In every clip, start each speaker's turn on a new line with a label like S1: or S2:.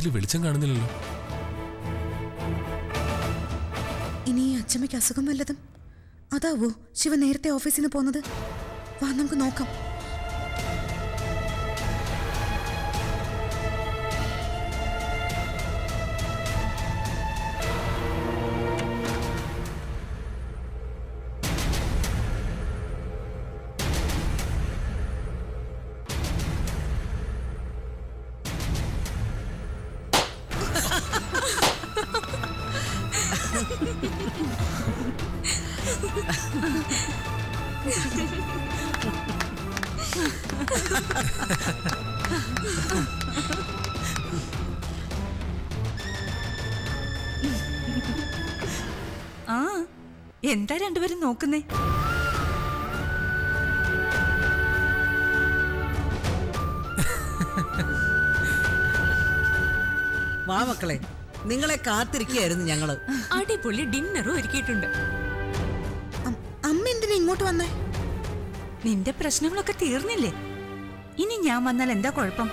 S1: കഴുത്തിൽ വെളിച്ചം കാണുന്നില്ലല്ലോ
S2: ഇനി ഈ അച്ഛമ്മയ്ക്ക് അസുഖം വല്ലതും അതാവോ ശിവ നേരത്തെ ഓഫീസിൽ നിന്ന് പോന്നത് വാ നമുക്ക് നോക്കാം
S3: ആ എന്താ രണ്ടുപേരും നോക്കുന്നേ
S4: വാ മക്കളെ നിങ്ങളെ കാത്തിരിക്കുകയായിരുന്നു ഞങ്ങള്
S5: അടിപൊളി ഡിന്നറും ഒരുക്കിയിട്ടുണ്ട്
S2: അം- അമ്മ എന്തിനാ ഇങ്ങോട്ട് വന്നേ
S3: നിന്റെ പ്രശ്നങ്ങളൊക്കെ തീർന്നില്ലേ ഇനി ഞാൻ വന്നാൽ എന്താ കുഴപ്പം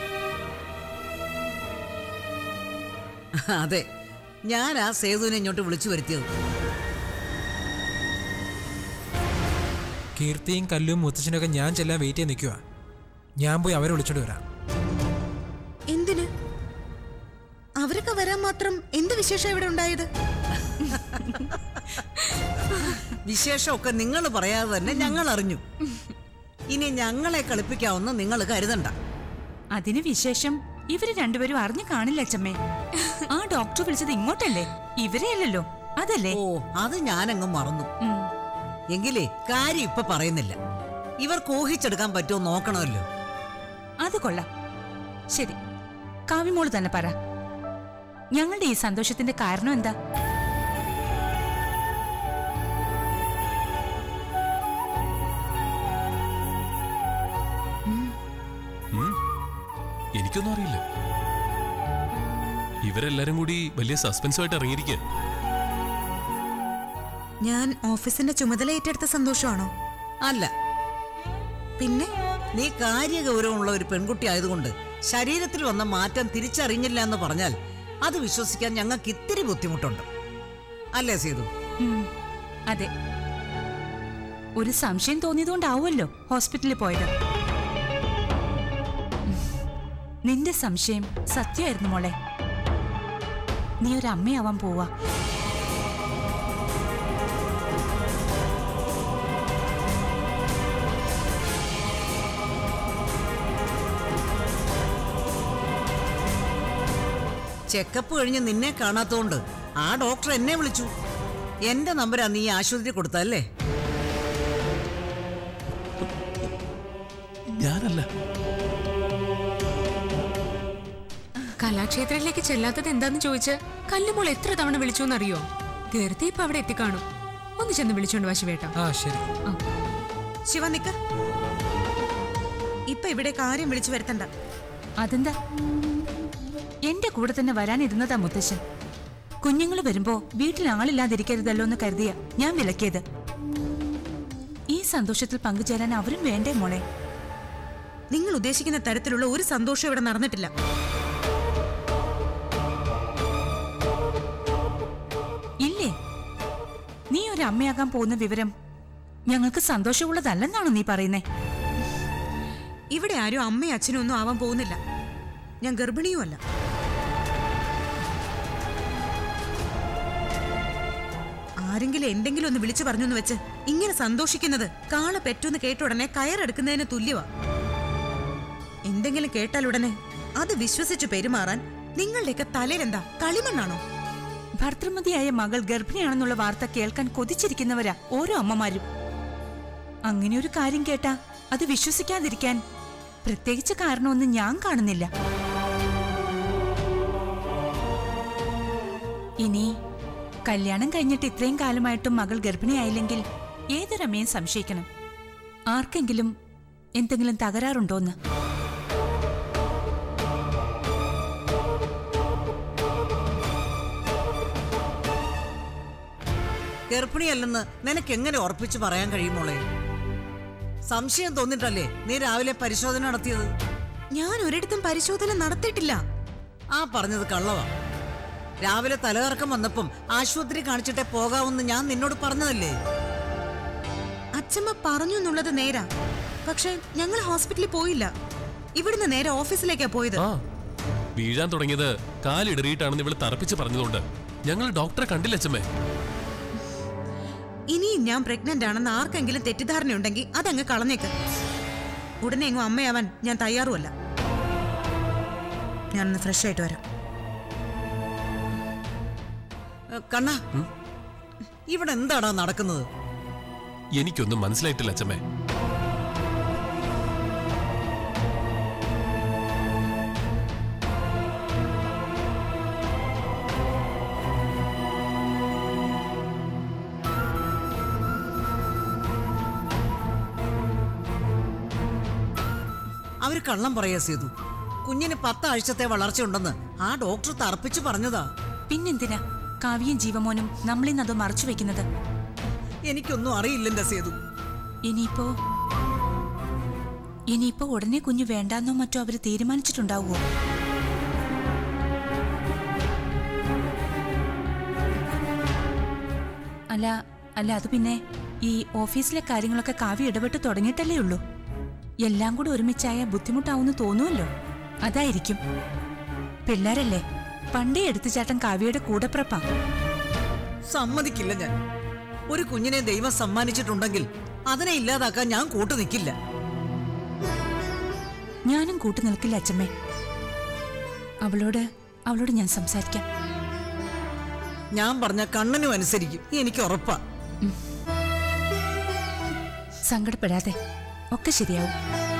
S4: അതെ ഞാൻ ആ സേതുവിനെ ഇങ്ങോട്ട് വിളിച്ചു വരുത്തിയത്
S6: കീർത്തിയും കല്ലും മുത്തച്ഛനൊക്കെ ഞാൻ ചെല്ലാൻ വെയിറ്റ് ചെയ്ത് നിൽക്കുക ഞാൻ പോയി അവരെ വിളിച്ചോണ്ട് വരാം
S2: എന്തിന് അവരൊക്കെ വരാൻ മാത്രം എന്ത് വിശേഷം ഇവിടെ ഉണ്ടായത്
S4: വിശേഷമൊക്കെ നിങ്ങൾ പറയാതെ തന്നെ ഞങ്ങൾ അറിഞ്ഞു ഇനി ഞങ്ങളെ കളിപ്പിക്കാവുന്ന നിങ്ങൾ കരുതണ്ട
S3: അതിന് വിശേഷം ഇവര് രണ്ടുപേരും അറിഞ്ഞു കാണില്ല അച്ചമ്മേ ആ ഡോക്ടർ വിളിച്ചത് ഇങ്ങോട്ടല്ലേ ഇവരെയല്ലല്ലോ അതല്ലേ
S4: ഓ അത് ഞാനങ്ങ് മറന്നു
S3: ഉം.
S4: എങ്കിലേ കാര്യം ഇപ്പൊ പറയുന്നില്ല ഇവർക്ക് ഊഹിച്ചെടുക്കാൻ പറ്റുമോ നോക്കണമല്ലോ
S3: അത് കൊള്ളാം ശരി കാവിമോള് തന്നെ പറ ഞങ്ങളുടെ ഈ സന്തോഷത്തിന്റെ കാരണം എന്താ
S1: ഉം. എനിക്കൊന്നും അറിയില്ല ഇവരെല്ലാരും കൂടി വലിയ സസ്പെൻസുമായിട്ട് ഇറങ്ങിയിരിക്കുക
S2: ഞാൻ ഓഫീസിന്റെ ചുമതല ഏറ്റെടുത്ത സന്തോഷമാണോ
S4: അല്ല
S2: പിന്നെ
S4: നീ കാര്യഗൗരവമുള്ള ഒരു പെൺകുട്ടി ആയതുകൊണ്ട് ശരീരത്തിൽ വന്ന മാറ്റം തിരിച്ചറിഞ്ഞില്ല എന്ന് പറഞ്ഞാൽ അത് വിശ്വസിക്കാൻ ഞങ്ങൾക്ക് ഇത്തിരി ബുദ്ധിമുട്ടുണ്ട് അല്ലേ സേതു
S3: ഉം, അതെ ഒരു സംശയം തോന്നിയതുകൊണ്ടാവുമല്ലോ ഹോസ്പിറ്റലിൽ പോയത് ഉം. നിന്റെ സംശയം സത്യമായിരുന്നു മോളെ നീ ഒരു അമ്മയാവാൻ പോവാ
S4: ചെക്കപ്പ് കഴിഞ്ഞ് നിന്നെ കാണാത്തോണ്ട് ആ ഡോക്ടർ എന്നെ വിളിച്ചു എന്റെ നമ്പരാ നീ ആശുപത്രി കൊടുത്തല്ലേ
S1: ഞാനല്ല
S5: കലാക്ഷേത്രത്തിലേക്ക് ചെല്ലാത്തത് എന്താന്ന് ചോദിച്ച് കല്ലുമോൾ എത്ര തവണ വിളിച്ചു എന്നറിയോ തീർത്തി ഇപ്പൊ അവിടെ എത്തിക്കാണും ഒന്ന് ചെന്ന് വിളിച്ചോണ്ട് വാ ശിവേട്ട
S6: ആ ശരി
S2: ശിവ നിക്ക ഇപ്പൊ ഇവിടെ കാര്യം വിളിച്ചു വരുത്തണ്ട
S3: അതെന്താ എന്റെ കൂടെ തന്നെ വരാനിരുന്നതാ മുത്തശ്ശൻ കുഞ്ഞുങ്ങൾ വരുമ്പോ വീട്ടിൽ ആളില്ലാതിരിക്കരുതല്ലോ എന്ന് കരുതിയ ഞാൻ വിലക്കിയത് ഈ സന്തോഷത്തിൽ പങ്കുചേരാൻ അവരും വേണ്ടേ മോളെ
S2: നിങ്ങൾ ഉദ്ദേശിക്കുന്ന തരത്തിലുള്ള ഒരു സന്തോഷം ഇവിടെ നടന്നിട്ടില്ല
S3: ഇല്ലേ നീ ഒരു അമ്മയാകാൻ പോകുന്ന വിവരം ഞങ്ങൾക്ക് സന്തോഷമുള്ളതല്ലെന്നാണോ നീ പറയുന്നേ
S2: ഇവിടെ ആരും അമ്മയും അച്ഛനും ഒന്നും ആവാൻ പോകുന്നില്ല ഞാൻ ഗർഭിണിയുമല്ല ആരെങ്കിലും എന്തെങ്കിലും ഒന്ന് വിളിച്ചു പറഞ്ഞു എന്ന് വെച്ച് ഇങ്ങനെ സന്തോഷിക്കുന്നത് കാള പെറ്റൂന്ന് കേട്ട ഉടനെ കയറെടുക്കുന്നതിന് തുല്യവാ എന്തെങ്കിലും കേട്ടാൽ ഉടനെ അത് വിശ്വസിച്ചു പെരുമാറാൻ നിങ്ങളുടെയൊക്കെ തലയിലെന്താ കളിമണ്ണാണോ
S3: ഭർത്തൃമതിയായ മകൾ ഗർഭിണിയാണെന്നുള്ള വാർത്ത കേൾക്കാൻ കൊതിച്ചിരിക്കുന്നവരാ ഓരോ അമ്മമാരും അങ്ങനെ ഒരു കാര്യം കേട്ടാ അത് വിശ്വസിക്കാതിരിക്കാൻ പ്രത്യേകിച്ച് കാരണമൊന്നും ഞാൻ കാണുന്നില്ല ഇനി കല്യാണം കഴിഞ്ഞിട്ട് ഇത്രയും കാലമായിട്ടും മകൾ ഗർഭിണിയായില്ലെങ്കിൽ ഏതൊരമ്മയും സംശയിക്കണം ആർക്കെങ്കിലും എന്തെങ്കിലും തകരാറുണ്ടോന്ന്
S4: ഗർഭിണിയല്ലെന്ന് നിനക്ക് എങ്ങനെ ഉറപ്പിച്ച് പറയാൻ കഴിയുമോളെ സംശയം തോന്നിട്ടല്ലേ നീ രാവിലെ പരിശോധന നടത്തിയത്
S2: ഞാൻ ഒരിടത്തും പരിശോധന നടത്തിയിട്ടില്ല
S4: ആ പറഞ്ഞത് കള്ളവാ രാവിലെ തലകറക്കം വന്നപ്പം ആശുപത്രി കാണിച്ചിട്ടേ പോകാമെന്ന് ഞാൻ നിന്നോട് പറഞ്ഞതല്ലേ
S2: അച്ഛമ്മ പറഞ്ഞു എന്നുള്ളത് നേരാ പക്ഷെ ഞങ്ങൾ ഹോസ്പിറ്റലിൽ പോയില്ല ഇവിടുന്ന് നേരെ ഓഫീസിലേക്കാ പോയത്
S1: ആ വീഴാൻ തുടങ്ങിയത് കാലിടറിയിട്ടാണെന്ന് ഇവള് തറപ്പിച്ച് പറഞ്ഞതുകൊണ്ട് ഞങ്ങൾ ഡോക്ടറെ കണ്ടില്ല അച്ഛമ്മേ
S2: ഇനിയും ഞാൻ പ്രഗ്നന്റ് ആണെന്ന് ആർക്കെങ്കിലും തെറ്റിദ്ധാരണയുണ്ടെങ്കിൽ അതങ്ങ് കളഞ്ഞേക്ക് ഉടനെ എങ്ങും അമ്മയാവാൻ ഞാൻ തയ്യാറുമല്ല ഞാനൊന്ന് ഫ്രഷ് ആയിട്ട് വരാം
S4: ഏ, കണ്ണാ ഇവിടെ എന്താടാ നടക്കുന്നത്
S1: എനിക്കൊന്നും മനസ്സിലായിട്ടില്ല അച്ഛമ്മേ
S4: അവര് കള്ളം പറയാ സേതു കുഞ്ഞിന് പത്താഴ്ചത്തെ വളർച്ചയുണ്ടെന്ന് ആ ഡോക്ടർ തറപ്പിച്ച് പറഞ്ഞതാ
S3: പിന്നെന്തിനാ കാവ്യം ജീവമോനും നമ്മളിന്ന് അത് മറച്ചു വെക്കുന്നത്
S4: എനിക്കൊന്നും അറിയില്ലെന്റെ സേതു
S3: ഇനിയിപ്പോ ഇനിയിപ്പോ ഉടനെ കുഞ്ഞു വേണ്ടാന്നോ മറ്റോ അവര് തീരുമാനിച്ചിട്ടുണ്ടാവുമോ അല്ല അല്ല അത് പിന്നെ ഈ ഓഫീസിലെ കാര്യങ്ങളൊക്കെ കാവ്യ ഇടപെട്ട് തുടങ്ങിയിട്ടല്ലേ ഉള്ളൂ എല്ലാം കൂടി ഒരുമിച്ചായ ബുദ്ധിമുട്ടാവുമെന്ന് തോന്നുമല്ലോ അതായിരിക്കും പിള്ളേരല്ലേ പണ്ടേ എടുത്തുചാട്ടം കാവ്യയുടെ കൂടപ്പിറപ്പാ
S4: സമ്മതിക്കില്ല ഞാൻ ഒരു കുഞ്ഞിനെ ദൈവം സമ്മാനിച്ചിട്ടുണ്ടെങ്കിൽ അതിനെ ഇല്ലാതാക്കാൻ ഞാൻ കൂട്ടു നിൽക്കില്ല
S3: ഞാനും കൂട്ടു നിൽക്കില്ല അച്ഛമ്മേ അവളോട് അവളോട് ഞാൻ സംസാരിക്കാം
S4: ഞാൻ പറഞ്ഞ കണ്ണനും അനുസരിക്കും എനിക്ക് ഉറപ്പാ
S3: സങ്കടപ്പെടാതെ ഒക്കെ ശരിയാവും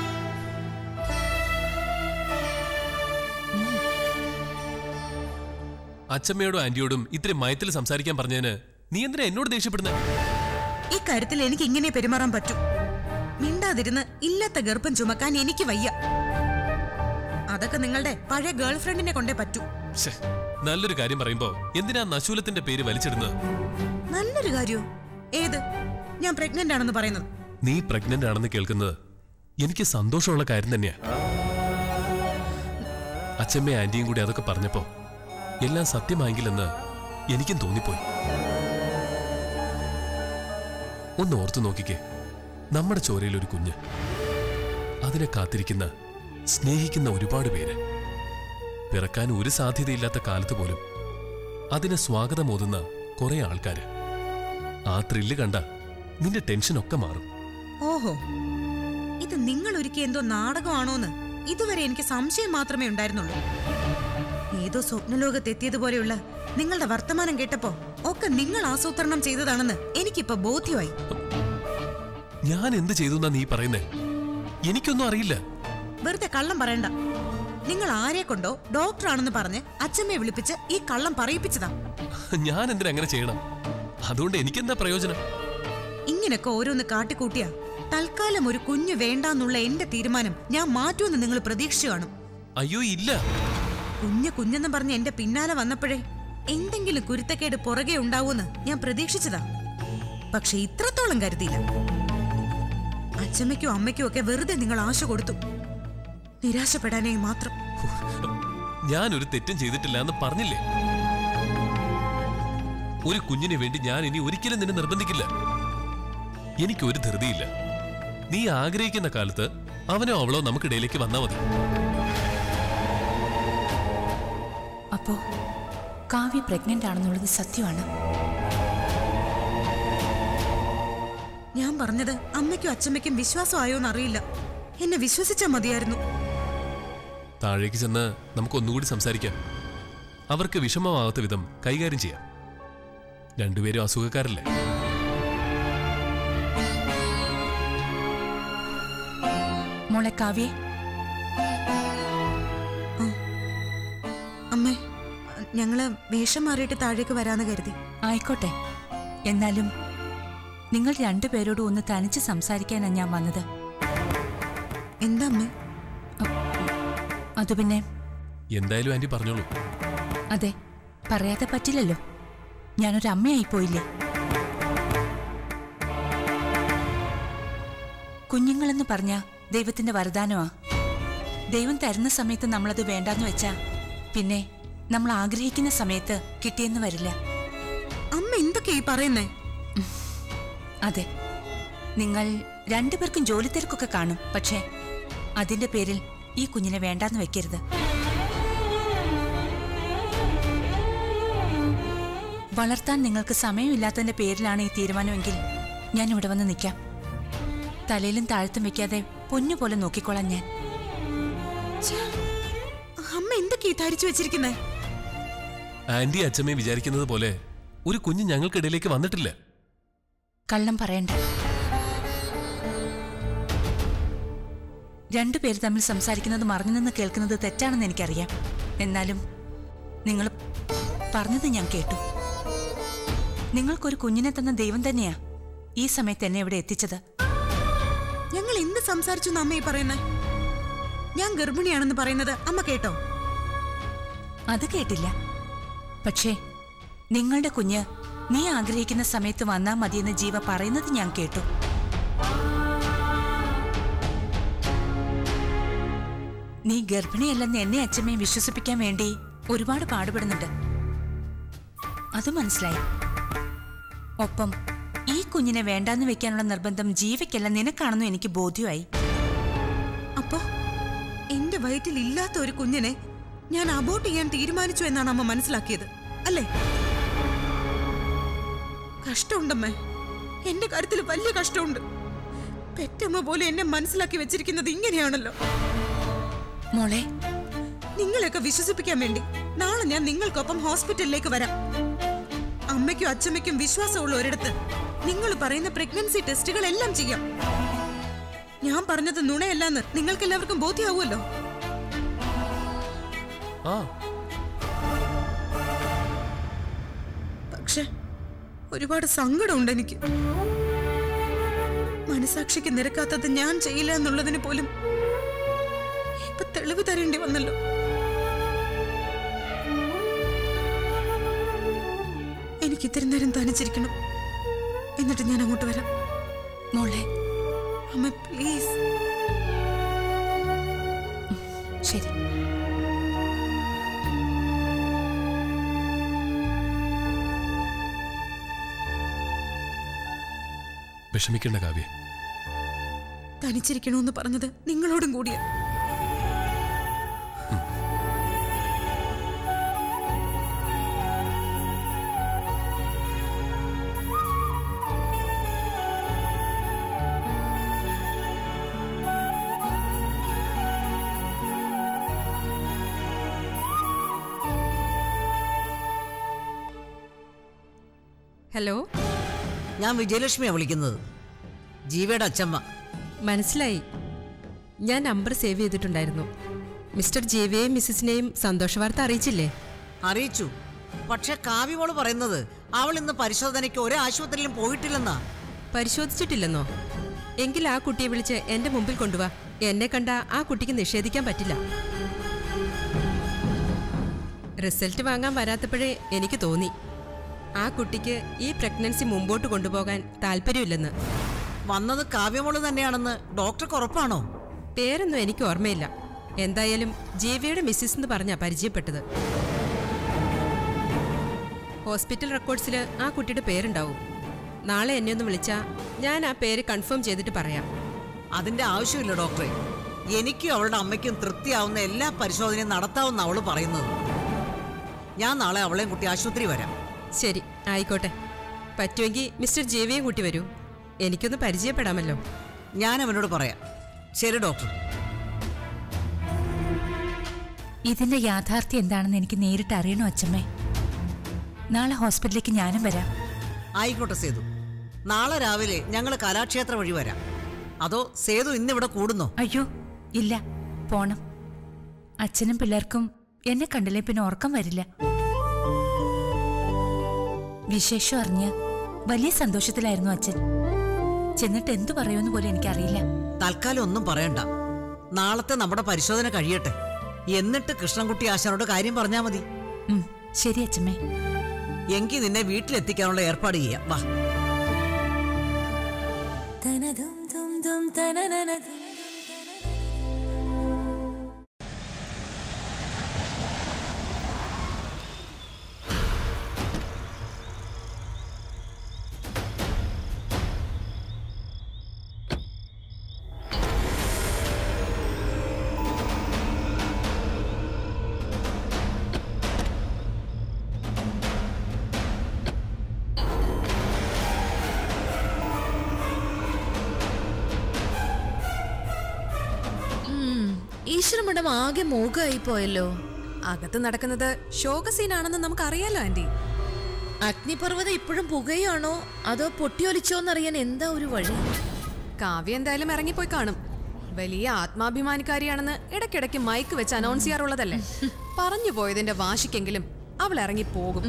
S1: അച്ഛമ്മയോടും ആന്റിയോടും ഇത്തിരി മയത്തിൽ സംസാരിക്കാൻ പറഞ്ഞതിന് നീ എന്തിനാ എന്നോട് ദേഷ്യപ്പെടുന്നത്
S2: ഈ കാര്യത്തിൽ എനിക്ക് ഇങ്ങനെ പെരുമാറാൻ പറ്റും മിണ്ടാതിരുന്ന് ഇല്ലാത്ത ഗർഭം ചുമക്കാൻ എനിക്ക് വയ്യ അതൊക്കെ നിങ്ങളുടെ പഴയ ഗേൾഫ്രണ്ടിനെ കൊണ്ടേ പറ്റൂ
S1: ശ്ശെ, നല്ലൊരു കാര്യം പറയുമ്പോ എന്തിനാ നശൂലത്തിന്റെ പേര് വലിച്ചിടുന്നത്
S2: നല്ലൊരു കാര്യോ ഏത് ഞാൻ പ്രഗ്നന്റ് ആണെന്ന് പറയുന്നത്
S1: നീ പ്രഗ്നന്റ് ആണെന്ന് കേൾക്കുന്നത് എനിക്ക് സന്തോഷമുള്ള കാര്യം തന്നെയാ അച്ഛമ്മയും ആന്റിയും കൂടി അതൊക്കെ പറഞ്ഞപ്പോ എല്ലാം സത്യമായെങ്കിലെന്ന് എനിക്കും തോന്നിപ്പോയി ഒന്ന് ഓർത്തു നോക്കിക്കേ നമ്മുടെ ചോരയിൽ ഒരു കുഞ്ഞ് അതിനെ കാത്തിരിക്കുന്ന സ്നേഹിക്കുന്ന ഒരുപാട് പേര് പിറക്കാൻ ഒരു സാധ്യതയില്ലാത്ത കാലത്ത് പോലും അതിനെ സ്വാഗതമോതുന്ന കുറെ ആൾക്കാര് ആ ത്രില്ല് കണ്ട നിന്റെ ടെൻഷനൊക്കെ മാറും
S2: ഓഹോ ഇത് നിങ്ങൾ ഒരുക്കിയ എന്തോ നാടകമാണോന്ന് ഇതുവരെ എനിക്ക് സംശയം മാത്രമേ ഉണ്ടായിരുന്നുള്ളൂ ഏതോ സ്വപ്നലോകത്തെത്തിയതുപോലെയുള്ള നിങ്ങളുടെ വർത്തമാനം കേട്ടപ്പോ ഒക്കെ നിങ്ങൾ ആസൂത്രണം ചെയ്തതാണെന്ന് എനിക്കിപ്പോ ബോധ്യമായി
S1: ഞാൻ എന്ത് ചെയ്തു എന്നാ നീ പറയുന്നേ എനിക്കൊന്നും അറിയില്ല
S2: വെറുതെ കള്ളം പറയണ്ട നിങ്ങൾ ആരെ കൊണ്ടോ ഡോക്ടറാണെന്ന് പറഞ്ഞ് അച്ഛമ്മയെ വിളിപ്പിച്ച് ഈ കള്ളം പറയിപ്പിച്ചതാ
S1: ഞാൻ എന്തിനാ അങ്ങനെ ചെയ്യണം അതുകൊണ്ട് എനിക്കെന്താ പ്രയോജനം
S2: ഇങ്ങനൊക്കെ ഓരോന്ന് കാട്ടിക്കൂട്ടിയാ തൽക്കാലം ഒരു കുഞ്ഞു വേണ്ടാന്നുള്ള എന്റെ തീരുമാനം ഞാൻ മാറ്റുമെന്ന് നിങ്ങൾ പ്രതീക്ഷിച്ചു കാണും
S1: അയ്യോ ഇല്ല
S2: കുഞ്ഞ് കുഞ്ഞെന്ന് പറഞ്ഞ് എന്റെ പിന്നാലെ വന്നപ്പോഴേ എന്തെങ്കിലും കുരുത്തക്കേട് പുറകെ ഉണ്ടാവൂന്ന് ഞാൻ പ്രതീക്ഷിച്ചതാ പക്ഷെ ഇത്രത്തോളം കരുതിയില്ല അച്ഛമ്മയ്ക്കും അമ്മയ്ക്കും ഒക്കെ വെറുതെ നിങ്ങൾ ആശ കൊടുത്തു നിരാശപ്പെടാനേ മാത്രം
S1: ഞാൻ ഒരു തെറ്റും ചെയ്തിട്ടില്ല എന്ന് പറഞ്ഞില്ലേ ഒരു കുഞ്ഞിന് വേണ്ടി ഞാൻ ഇനി ഒരിക്കലും നിന്നെ നിർബന്ധിക്കില്ല എനിക്ക് ഒരു ധൃതിയില്ല നീ ആഗ്രഹിക്കുന്ന കാലത്ത് അവനോ അവളോ നമുക്കിടയിലേക്ക് വന്നാ മതി
S3: അപ്പോ കാവ്യ പ്രഗ്നന്റ് ആണെന്നുള്ളത് സത്യമാണ്
S2: ഞാൻ പറഞ്ഞത് അമ്മയ്ക്കും അച്ഛമ്മയ്ക്കും വിശ്വാസമായോന്ന് അറിയില്ല എന്നെ വിശ്വസിച്ചാ മതിയായിരുന്നു
S1: താഴേക്ക് ചെന്ന് നമുക്ക് ഒന്നുകൂടി സംസാരിക്കാം അവർക്ക് വിഷമമാവാത്ത വിധം കൈകാര്യം ചെയ്യാം രണ്ടുപേരും അസുഖക്കാരല്ലേ
S3: മോളെ കാവ്യേ
S2: അമ്മേ ഞങ്ങള് വേഷം മാറിയിട്ട് താഴേക്ക് വരാന്ന് കരുതി
S3: ആയിക്കോട്ടെ എന്നാലും നിങ്ങൾ രണ്ടുപേരോടും ഒന്ന് തനിച്ച് സംസാരിക്കാനാണ് ഞാൻ വന്നത്
S2: എന്താ അമ്മേ
S3: അത് പിന്നെ
S1: എന്തായാലും ആന്റി പറഞ്ഞോളൂ
S3: അതെ പറയാതെ പറ്റില്ലല്ലോ ഞാനൊരു അമ്മയായി പോയില്ലേ കുഞ്ഞുങ്ങളെന്ന് പറഞ്ഞ ദൈവത്തിന്റെ വരദാനമാ ദൈവം തരുന്ന സമയത്ത് നമ്മളത് വേണ്ടാന്ന് വെച്ചാ പിന്നെ നമ്മൾ ആഗ്രഹിക്കുന്ന സമയത്ത് കിട്ടിയെന്ന് വരില്ല
S2: അമ്മ എന്തൊക്കെയാ ഈ പറയുന്നേ
S3: അതെ നിങ്ങൾ രണ്ടുപേർക്കും ജോലി തിരക്കൊക്കെ കാണും പക്ഷേ അതിന്റെ പേരിൽ ഈ കുഞ്ഞിനെ വേണ്ടാന്ന് വെക്കരുത് വളർത്താൻ നിങ്ങൾക്ക് സമയമില്ലാത്തതിന്റെ പേരിലാണ് ഈ തീരുമാനമെങ്കിൽ ഞാൻ ഇവിടെ വന്ന് നിൽക്കാം തലയിലും താഴത്തും വെക്കാതെ പൊന്നു പോലെ നോക്കിക്കോളാം ഞാൻ
S2: അമ്മ എന്തൊക്കെയാ ധരിച്ചു വെച്ചിരിക്കുന്നേ
S1: ആന്റി അച്ഛമ്മയും വിചാരിക്കുന്നത് പോലെ ഒരു കുഞ്ഞ് ഞങ്ങൾക്കിടയിലേക്ക് വന്നിട്ടില്ല
S3: കള്ളം പറയണ്ട രണ്ടുപേര് തമ്മിൽ സംസാരിക്കുന്നത് മറഞ്ഞു നിന്ന് കേൾക്കുന്നത് തെറ്റാണെന്ന് എനിക്കറിയാം എന്നാലും നിങ്ങൾ പറഞ്ഞത് ഞാൻ കേട്ടു നിങ്ങൾക്കൊരു കുഞ്ഞിനെ തന്ന ദൈവം തന്നെയാ ഈ സമയത്ത് എന്നെ ഇവിടെ എത്തിച്ചത്
S2: ഞങ്ങൾ എന്ത് സംസാരിച്ചു എന്ന് അമ്മ ഈ പറയുന്നേ ഞാൻ ഗർഭിണിയാണെന്ന് പറയുന്നത് അമ്മ കേട്ടോ
S3: അത് കേട്ടില്ല പക്ഷേ നിങ്ങളുടെ കുഞ്ഞ് നീ ആഗ്രഹിക്കുന്ന സമയത്ത് വന്നാ മതിയെന്ന് ജീവ പറയുന്നത് ഞാൻ കേട്ടു നീ ഗർഭിണിയല്ലെന്ന് എന്നെ അച്ഛമ്മയും വിശ്വസിപ്പിക്കാൻ വേണ്ടി ഒരുപാട് പാടുപെടുന്നുണ്ട് അത് മനസ്സിലായി ഒപ്പം ഈ കുഞ്ഞിനെ വേണ്ടാന്ന് വെക്കാനുള്ള നിർബന്ധം ജീവയ്ക്കല്ല നിനക്കാണെന്നും എനിക്ക് ബോധ്യമായി
S2: അപ്പോ എന്റെ വയറ്റിൽ ഇല്ലാത്ത ഒരു കുഞ്ഞിനെ ഞാൻ അബോട്ട് ചെയ്യാൻ തീരുമാനിച്ചു എന്നാണ് അമ്മ മനസ്സിലാക്കിയത് അല്ലേ കഷ്ടമുണ്ടമ്മേ എന്റെ കാര്യത്തിൽ വലിയ കഷ്ടമുണ്ട് പെറ്റമ്മ പോലെ എന്നെ മനസ്സിലാക്കി വെച്ചിരിക്കുന്നത് ഇങ്ങനെയാണല്ലോ
S3: മോളെ
S2: നിങ്ങളെയൊക്കെ വിശ്വസിപ്പിക്കാൻ വേണ്ടി നാളെ ഞാൻ നിങ്ങൾക്കൊപ്പം ഹോസ്പിറ്റലിലേക്ക് വരാം അമ്മയ്ക്കും അച്ഛമ്മയ്ക്കും വിശ്വാസമുള്ള ഒരിടത്ത് നിങ്ങൾ പറയുന്ന പ്രഗ്നൻസി ടെസ്റ്റുകളെല്ലാം ചെയ്യാം ഞാൻ പറഞ്ഞത് നുണയല്ലാന്ന് നിങ്ങൾക്ക് എല്ലാവർക്കും ബോധ്യമാവുമല്ലോ
S1: ആ
S2: പക്ഷെ ഒരുപാട് സങ്കടമുണ്ട് എനിക്ക് മനസാക്ഷിക്ക് നിരക്കാത്തത് ഞാൻ ചെയ്യില്ല എന്നുള്ളതിന് പോലും ഇപ്പൊ തെളിവ് തരേണ്ടി വന്നല്ലോ എനിക്ക് ഇത്തിരി നേരം തനിച്ചിരിക്കണം എന്നിട്ട് ഞാൻ അങ്ങോട്ട് വരാം
S3: മോളെ
S2: അമ്മ പ്ലീസ്
S3: ശരി
S1: വിഷമിക്കേണ്ട കാവ്യ
S2: തനിച്ചിരിക്കണമെന്ന് പറഞ്ഞത് നിങ്ങളോടും കൂടിയാ
S7: ഹലോ
S4: ഞാൻ വിജയലക്ഷ്മിയാണ് വിളിക്കുന്നത് ജീവയുടെ അച്ഛമ്മ
S7: മനസ്സിലായി ഞാൻ നമ്പർ സേവ് ചെയ്തിട്ടുണ്ടായിരുന്നു മിസ്റ്റർ ജെവിയെയും മിസ്സിസിനെയും സന്തോഷ വാർത്ത അറിയിച്ചില്ലേ
S4: അറിയിച്ചു പക്ഷെ കാവ്യമോള് പറയുന്നത് അവൾ ഇന്ന് പരിശോധനയ്ക്ക് ഒരു ആശുപത്രിയിലും പോയിട്ടില്ലെന്നാ
S7: പരിശോധിച്ചിട്ടില്ലെന്നോ എങ്കിൽ ആ കുട്ടിയെ വിളിച്ച് എന്റെ മുമ്പിൽ കൊണ്ടുവാ എന്നെ കണ്ട ആ കുട്ടിക്ക് നിഷേധിക്കാൻ പറ്റില്ല റിസൾട്ട് വാങ്ങാൻ വരാത്തപ്പോഴേ എനിക്ക് തോന്നി ആ കുട്ടിക്ക് ഈ പ്രഗ്നൻസി മുമ്പോട്ട് കൊണ്ടുപോകാൻ താല്പര്യമില്ലെന്ന്
S4: വന്നത് കാവ്യമോള് തന്നെയാണെന്ന് ഡോക്ടർക്ക് ഉറപ്പാണോ
S7: പേരൊന്നും എനിക്ക് ഓർമ്മയില്ല എന്തായാലും ജേവിയുടെ മിസ്സിസ് എന്ന് പറഞ്ഞാ പരിചയപ്പെട്ടത് ഹോസ്പിറ്റൽ റെക്കോർഡ്സിൽ ആ കുട്ടിയുടെ പേരുണ്ടാവും നാളെ എന്നെ ഒന്ന് വിളിച്ചാ ഞാൻ ആ പേര് കൺഫേം ചെയ്തിട്ട് പറയാം
S4: അതിന്റെ ആവശ്യമില്ല ഡോക്ടറെ എനിക്കും അവളുടെ അമ്മയ്ക്കും തൃപ്തിയാവുന്ന എല്ലാ പരിശോധനയും നടത്താവുന്ന അവള് പറയുന്നത് ഞാൻ നാളെ അവളെയും കുട്ടി ആശുപത്രി വരാം
S7: ശരി ആയിക്കോട്ടെ പറ്റുമെങ്കിൽ മിസ്റ്റർ ജേവിയും കൂട്ടി വരൂ എനിക്കൊന്ന് പരിചയപ്പെടാമല്ലോ
S4: ഞാൻ അവനോട് പറയാം ശരി ഡോക്ടർ
S3: ഇതിന്റെ യാഥാർത്ഥ്യം എന്താണെന്ന് എനിക്ക് നേരിട്ട് അറിയണോ അച്ഛമ്മേ നാളെ ഹോസ്പിറ്റലിലേക്ക് ഞാനും വരാം
S4: ആയിക്കോട്ടെ സേതു നാളെ രാവിലെ ഞങ്ങൾ കലാക്ഷേത്ര വഴി വരാം അതോ സേതു ഇന്നിവിടെ കൂടുന്നോ
S3: അയ്യോ ഇല്ല പോണം അച്ഛനും പിള്ളേർക്കും എന്നെ കണ്ടില്ലേ പിന്നെ ഉറക്കം വരില്ല വിശേഷം അറിഞ്ഞ് വലിയ സന്തോഷത്തിലായിരുന്നു അച്ഛൻ ചെന്നിട്ട് എന്തു പറയുമെന്ന് പോലും എനിക്കറിയില്ല
S4: തൽക്കാലം ഒന്നും പറയണ്ട നാളത്തെ നമ്മുടെ പരിശോധന കഴിയട്ടെ എന്നിട്ട് കൃഷ്ണൻകുട്ടി ആശാനോട് കാര്യം പറഞ്ഞാൽ മതി
S3: ഉം, ശരി അച്ഛമ്മേ
S4: എങ്കിൽ നിന്നെ വീട്ടിലെത്തിക്കാനുള്ള ഏർപ്പാട് ചെയ്യാം വാ
S8: ഈശ്വരമഠം ആകെ മോഗമായി പോയല്ലോ
S9: അകത്ത് നടക്കുന്നത് ശോക സീനാണെന്ന് നമുക്ക് അറിയാലോ ആന്റി
S8: അഗ്നിപർവ്വതം ഇപ്പോഴും പുകയാണോ അതോ പൊട്ടിയൊലിച്ചോന്നറിയാൻ എന്താ ഒരു വഴി
S9: കാവ്യ എന്തായാലും ഇറങ്ങിപ്പോയി കാണും വലിയ ആത്മാഭിമാനിക്കാരിയാണെന്ന് ഇടയ്ക്കിടയ്ക്ക് മൈക്ക് വെച്ച് അനൗൺസ് ചെയ്യാറുള്ളതല്ലേ പറഞ്ഞു പോയതിന്റെ വാശിക്കെങ്കിലും അവൾ ഇറങ്ങി പോകും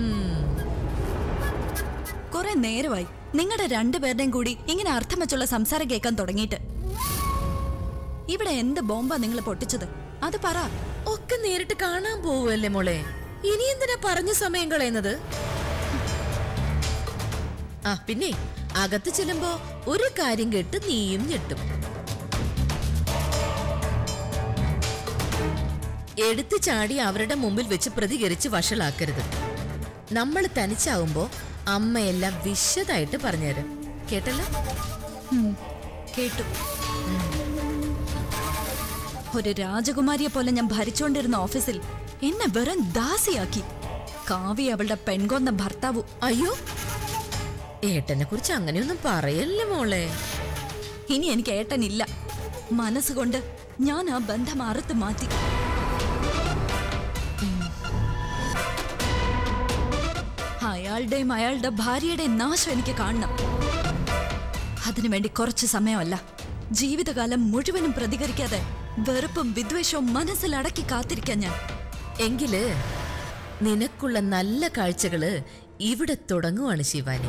S10: കുറെ നേരമായി നിങ്ങളുടെ രണ്ടുപേരുടെയും കൂടി ഇങ്ങനെ അർത്ഥം വെച്ചുള്ള സംസാരം കേൾക്കാൻ തുടങ്ങിയിട്ട് ഇവിടെ എന്ത് ബോംബാ നിങ്ങൾ പൊട്ടിച്ചത് അത് പറ
S8: ഒക്കെ നേരിട്ട് കാണാൻ പോവല്ലേ മോളെ ഇനി എന്തിനാ പറഞ്ഞ സമയം കളയുന്നത് ആ പിന്നെ അകത്ത് ചെല്ലുമ്പോ ഒരു കാര്യം കേട്ട് നീയും ഞെട്ടും എടുത്തു ചാടി അവരുടെ മുമ്പിൽ വെച്ച് പ്രതികരിച്ച് വഷളാക്കരുത് നമ്മൾ തനിച്ചാവുമ്പോ അമ്മയെല്ലാം വിശദമായിട്ട് പറഞ്ഞുതരാം കേട്ടല്ലോ
S10: ഉം, കേട്ടു ഒരു രാജകുമാരിയെ പോലെ ഞാൻ ഭരിച്ചുകൊണ്ടിരുന്ന ഓഫീസിൽ എന്നെ വെറും ദാസിയാക്കി കാവി അവളുടെ പെൺകൊന്ന ഭർത്താവു
S8: അയ്യോ ഏട്ടനെ കുറിച്ച് അങ്ങനെയൊന്നും പറയല്ലേ മോളെ
S10: ഇനി എനിക്ക് ഏട്ടനില്ല മനസ്സുകൊണ്ട് ഞാൻ ആ ബന്ധം അറുത്ത് മാറ്റി അയാളുടെയും അയാളുടെ ഭാര്യയുടെയും നാശം എനിക്ക് കാണണം അതിനുവേണ്ടി കുറച്ച് സമയമല്ല ജീവിതകാലം മുഴുവനും പ്രതികരിക്കാതെ വെറുപ്പും വിദ്വേഷവും മനസ്സിൽ അടക്കി കാത്തിരിക്കാൻ ഞാൻ
S8: എങ്കില് നിനക്കുള്ള നല്ല കാഴ്ചകള് ഇവിടെ തുടങ്ങുവാണ് ശിവാനി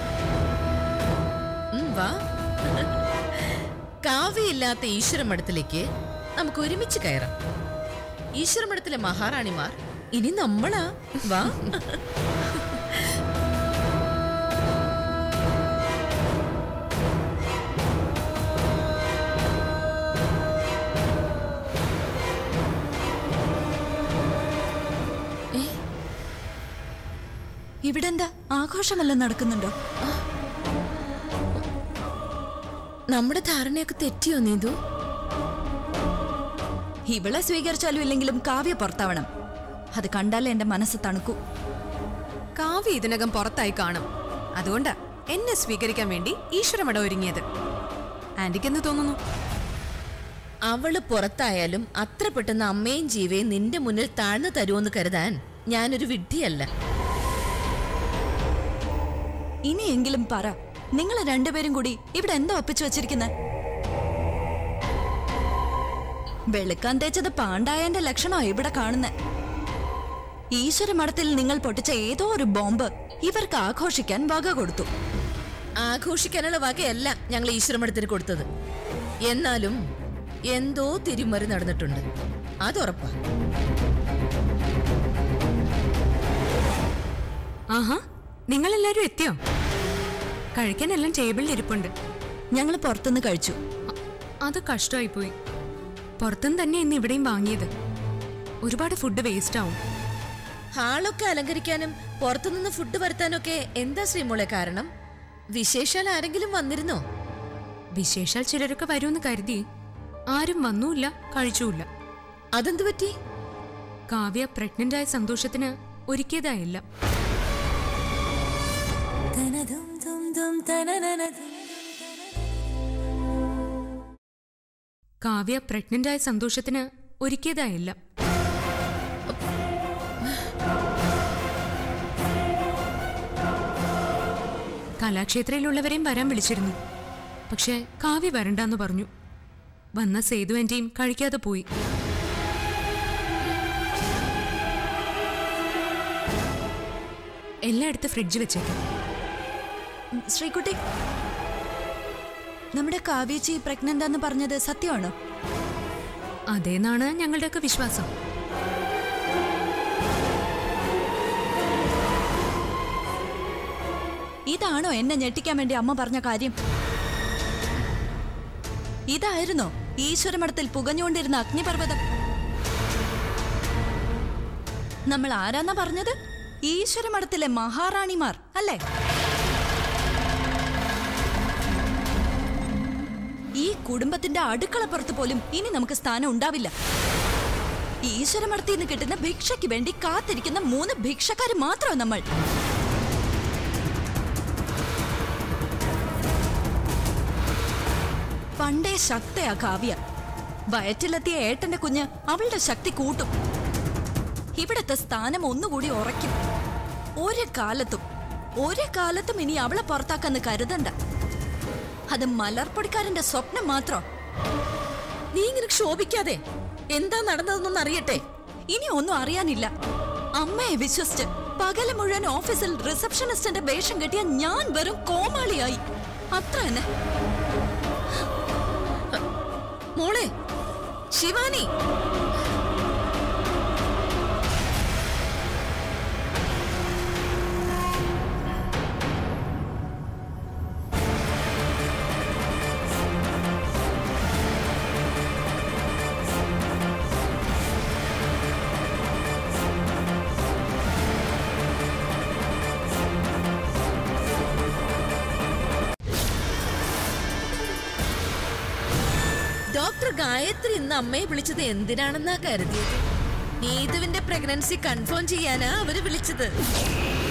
S8: ഉം, വാ കാവ്യയില്ലാത്ത ഈശ്വരമഠത്തിലേക്ക് നമുക്ക് ഒരുമിച്ച് കയറാം ഈശ്വരമഠത്തിലെ മഹാറാണിമാർ ഇനി നമ്മളാ വാ
S10: ഇവിടെന്താ ആഘോഷമെല്ലാം നടക്കുന്നുണ്ടോ
S8: നമ്മുടെ ധാരണയൊക്കെ തെറ്റിയോ നീതു
S10: ഇവളെ സ്വീകരിച്ചാലും ഇല്ലെങ്കിലും കാവ്യ പുറത്താവണം അത് കണ്ടാലേ എന്റെ മനസ്സ് തണുക്കൂ
S9: കാവ്യ ഇതിനകം പുറത്തായി കാണും അതുകൊണ്ടാ എന്നെ സ്വീകരിക്കാൻ വേണ്ടി ഈശ്വരമട ഒരുങ്ങിയത് ആന്റിക്ക് എന്ത് തോന്നുന്നു
S8: അവള് പുറത്തായാലും അത്ര പെട്ടെന്ന് അമ്മയും ജീവയും നിന്റെ മുന്നിൽ താഴ്ന്നു തരുമെന്ന് കരുതാൻ ഞാനൊരു വിഡ്ഢിയല്ല
S10: ഇനിയെങ്കിലും പറ നിങ്ങൾ രണ്ടുപേരും കൂടി ഇവിടെ എന്താ ഒപ്പിച്ചു വെച്ചിരിക്കുന്നത് വെളുക്കാൻ തേച്ചത് പാണ്ടായന്റെ ലക്ഷണോ ഇവിടെ കാണുന്നത് ഈശ്വര മഠത്തിൽ നിങ്ങൾ പൊട്ടിച്ച ഏതോ ഒരു ബോംബ് ഇവർക്ക് ആഘോഷിക്കാൻ വക കൊടുത്തു
S8: ആഘോഷിക്കാനുള്ള വകയല്ല ഞങ്ങൾ ഈശ്വരമഠത്തിന് കൊടുത്തത് എന്നാലും എന്തോ തിരിമറി നടന്നിട്ടുണ്ട് അതുറപ്പാ
S5: ആഹാ നിങ്ങളെല്ലാരും എത്തിയോ കഴിക്കാനെല്ലാം ടേബിളിൽ ഇരിപ്പുണ്ട്
S10: ഞങ്ങൾ പുറത്തുനിന്ന് കഴിച്ചു
S5: അത് കഷ്ടമായി പോയി പുറത്തുനിന്ന് തന്നെ ഇന്ന് ഇവിടെയും വാങ്ങിയത് ഒരുപാട് ഫുഡ് വേസ്റ്റ് ആവും
S8: ഹാളൊക്കെ അലങ്കരിക്കാനും പുറത്തുനിന്ന് ഫുഡ് വരുത്താനൊക്കെ എന്താ ശ്രീമോളെ കാരണം വിശേഷാൽ ആരെങ്കിലും വന്നിരുന്നോ
S5: വിശേഷാൽ ചിലരൊക്കെ വരുമെന്ന് കരുതി ആരും വന്നുമില്ല കഴിച്ചുമില്ല
S8: അതെന്തു പറ്റി
S5: കാവ്യ പ്രഗ്നന്റ് ആയ സന്തോഷത്തിന് ഒരുക്കിയതായില്ല കാവ്യ പ്രഗ്നന്റ് ആയ സന്തോഷത്തിന് ഒരുക്കിയതായില്ല കലാക്ഷേത്രയിലുള്ളവരെയും വരാൻ വിളിച്ചിരുന്നു പക്ഷെ കാവ്യ വരണ്ടെന്ന് പറഞ്ഞു വന്ന സേതു എന്റെയും കഴിക്കാതെ പോയി എല്ലായിടത്തും ഫ്രിഡ്ജ് വെച്ചേക്കാം
S10: ഉം, ശ്രീകുട്ടി നമ്മുടെ കാവ്യച്ചി പ്രഗ്നന്റ് എന്ന് പറഞ്ഞത് സത്യമാണോ
S5: അതേന്നാണ് ഞങ്ങളുടെയൊക്കെ വിശ്വാസം
S10: ഇതാണോ എന്നെ ഞെട്ടിക്കാൻ വേണ്ടി അമ്മ പറഞ്ഞ കാര്യം ഇതായിരുന്നോ ഈശ്വരമഠത്തിൽ പുകഞ്ഞുകൊണ്ടിരുന്ന അഗ്നിപർവ്വതം നമ്മൾ ആരാന്നാ പറഞ്ഞത് ഈശ്വരമഠത്തിലെ മഹാറാണിമാർ അല്ലേ ഈ കുടുംബത്തിന്റെ അടുക്കളപ്പുറത്ത് പോലും ഇനി നമുക്ക് സ്ഥാനം ഉണ്ടാവില്ല ഈശ്വരമഠത്തിൽ നിന്ന് കിട്ടുന്ന ഭിക്ഷയ്ക്ക് വേണ്ടി കാത്തിരിക്കുന്ന മൂന്ന് ഭിക്ഷക്കാര് മാത്രം നമ്മൾ പണ്ടേ ശക്തയാ കാവ്യ വയറ്റിലെത്തിയ ഏട്ടന്റെ കുഞ്ഞ് അവളുടെ ശക്തി കൂട്ടും ഇവിടത്തെ സ്ഥാനം ഒന്നുകൂടി ഉറയ്ക്കും ഒരു കാലത്തും ഒരു കാലത്തും ഇനി അവളെ പുറത്താക്കാന്ന് കരുതണ്ട അത് മലർപ്പൊടിക്കാരന്റെ സ്വപ്നം മാത്രം
S8: നീ ഇങ്ങനെ ക്ഷോഭിക്കാതെ എന്താ നടന്നതെന്നൊന്ന് അറിയട്ടെ
S10: ഇനി ഒന്നും അറിയാനില്ല അമ്മയെ വിശ്വസിച്ച് പകല് മുഴുവൻ ഓഫീസിൽ റിസപ്ഷനിസ്റ്റിന്റെ വേഷം കെട്ടിയ ഞാൻ വെറും കോമാളിയായി അത്ര തന്നെ
S8: മോളെ ശിവാനി ഡോക്ടർ ഗായത്രി ഇന്ന് അമ്മയെ വിളിച്ചത് എന്തിനാണെന്നാ കരുതിയത് നീതുവിന്റെ പ്രഗ്നൻസി കൺഫേം ചെയ്യാനാ അവര് വിളിച്ചത്